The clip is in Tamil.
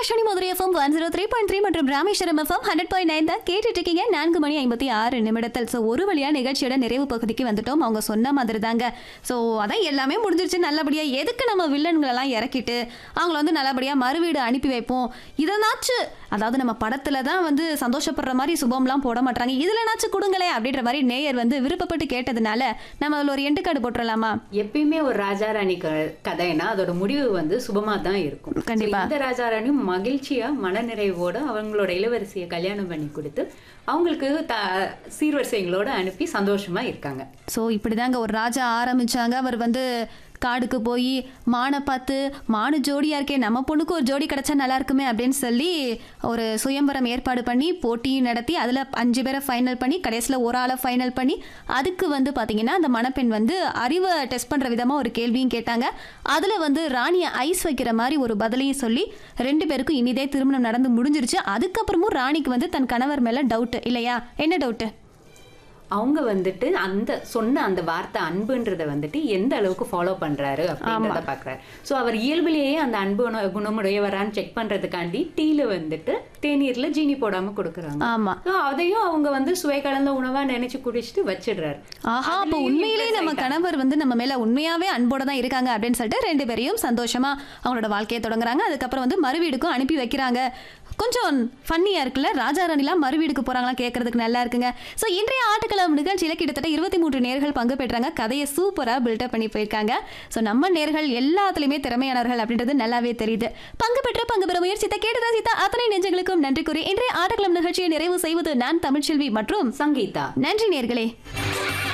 Akashvani Madurai FM one zero three point three மற்றும் Rameswaram FM hundred point nine தான் கேட்டுட்டு இருக்கீங்க நான்கு மணி ஐம்பத்தி ஆறு நிமிடத்தில் ஸோ ஒரு வழியா நிகழ்ச்சியோட நிறைவு பகுதிக்கு வந்துட்டோம் அவங்க சொன்ன மாதிரி தாங்க ஸோ அதான் எல்லாமே முடிஞ்சிருச்சு நல்லபடியா எதுக்கு நம்ம வில்லன்களெல்லாம் இறக்கிட்டு அவங்கள வந்து நல்லபடியா மறுவீடு அனுப்பி வைப்போம் இதனாச்சு அதாவது நம்ம படத்துல தான் வந்து சந்தோஷப்படுற மாதிரி சுபம்லாம் போட மாட்டாங்க இதுலனாச்சும் கொடுங்களே அப்படின்ற மாதிரி நேயர் வந்து விருப்பப்பட்டு கேட்டதுனால நம்ம அதில் ஒரு எண்டு கார்டு போட்டுடலாமா எப்பயுமே ஒரு ராஜா ராணி க- கதைனா அதோட முடிவு வந்து சுபமா தான் இருக்கும் கண்டிப்பா. So, இந்த ராஜா ராணியும் மகிழ்ச்சியா மனநிறைவோட அவங்களோட இளவரசியை கல்யாணம் பண்ணி கொடுத்து அவங்களுக்கு த சீர்வரிசைகளோட அனுப்பி சந்தோஷமா இருக்காங்க ஸோ இப்படிதாங்க ஒரு ராஜா ஆரம்பிச்சாங்க அவர் வந்து காடுக்கு போய் மானை பார்த்து மானு ஜோடியா இருக்கே நம்ம பொண்ணுக்கு ஒரு ஜோடி கிடைச்சா நல்லா இருக்குமே அப்படின்னு சொல்லி ஒரு சுயம்பரம் ஏற்பாடு பண்ணி போட்டியும் நடத்தி அதில் அஞ்சு பேரை ஃபைனல் பண்ணி கடைசியில் ஒரு ஆளை ஃபைனல் பண்ணி அதுக்கு வந்து பார்த்தீங்கன்னா அந்த மணப்பெண் வந்து அறிவை டெஸ்ட் பண்ணுற விதமாக ஒரு கேள்வியும் கேட்டாங்க அதில் வந்து ராணியை ஐஸ் வைக்கிற மாதிரி ஒரு பதிலையும் சொல்லி ரெண்டு பேருக்கும் இனிதே திருமணம் நடந்து முடிஞ்சிருச்சு அதுக்கப்புறமும் ராணிக்கு வந்து தன் கணவர் மேலே டவுட் இல்லையா என்ன டவுட்டு அவங்க வந்துட்டு அந்த சொன்ன அந்த வார்த்தை அன்புன்றத வந்துட்டு எந்த அளவுக்கு ஃபாலோ பண்றாரு அப்படின்றத பாக்குறாரு சோ அவர் இயல்பிலேயே அந்த அன்பு குண- குணமுடையவரான்னு செக் பண்றதுக்காண்டி டீல வந்துட்டு தேநீர்ல ஜீனி போடாம கொடுக்குறாங்க ஆமாம் So, அதையும் அவங்க வந்து சுவை கலந்த உணவா நினைச்சு குடிச்சிட்டு வச்சிடுறாரு ஆஹா அப்போ அதுலயே உண்மையிலேயே impress நம்ம ஆயிட்டாங்க. கணவர் வந்து நம்ம மேல உண்மையாவே அன்போட தான் இருக்காங்க அப்படின்னு சொல்லிட்டு ரெண்டு பேரையும் சந்தோஷமா அவங்களோட வாழ்க்கையை தொடங்குறாங்க அதுக்கப்புறம் வந்து மறுவீடுக்கும் அனுப்பி வைக்கிறாங்க கொஞ்சம் ஃபன்னியா இருக்குல்ல ராஜா ராணிலாம் மறுவீடுக்கு போறாங்களா கேட்கறதுக்கு நல்லா இருக்குங்க ஸோ இன்றைய ஆட்டுக்களம் நிகழ்ச்சியில கிட்டத்தட்ட இருபத்தி மூன்று நேர்கள் பங்கு பெற்றாங்க கதையை சூப்பரா பில்டப் பண்ணி போயிருக்காங்க ஸோ நம்ம நேர்கள் எல்லாத்துலயுமே திறமையானவர்கள் அப்படின்றது நல்லாவே தெரியுது பங்கு பெற்ற பங்கு பெற முயற்சித்த கேட்டு ரசித்த அத்தனை நெஞ்சங்களுக்கும் நன்றி கூறி இன்றைய ஆட்டுக்களம் நிகழ்ச்சியை நிறைவு செய்வது நான் தமிழ்ச்செல்வி மற்றும் சங்கீதா நன்றி நேர்களே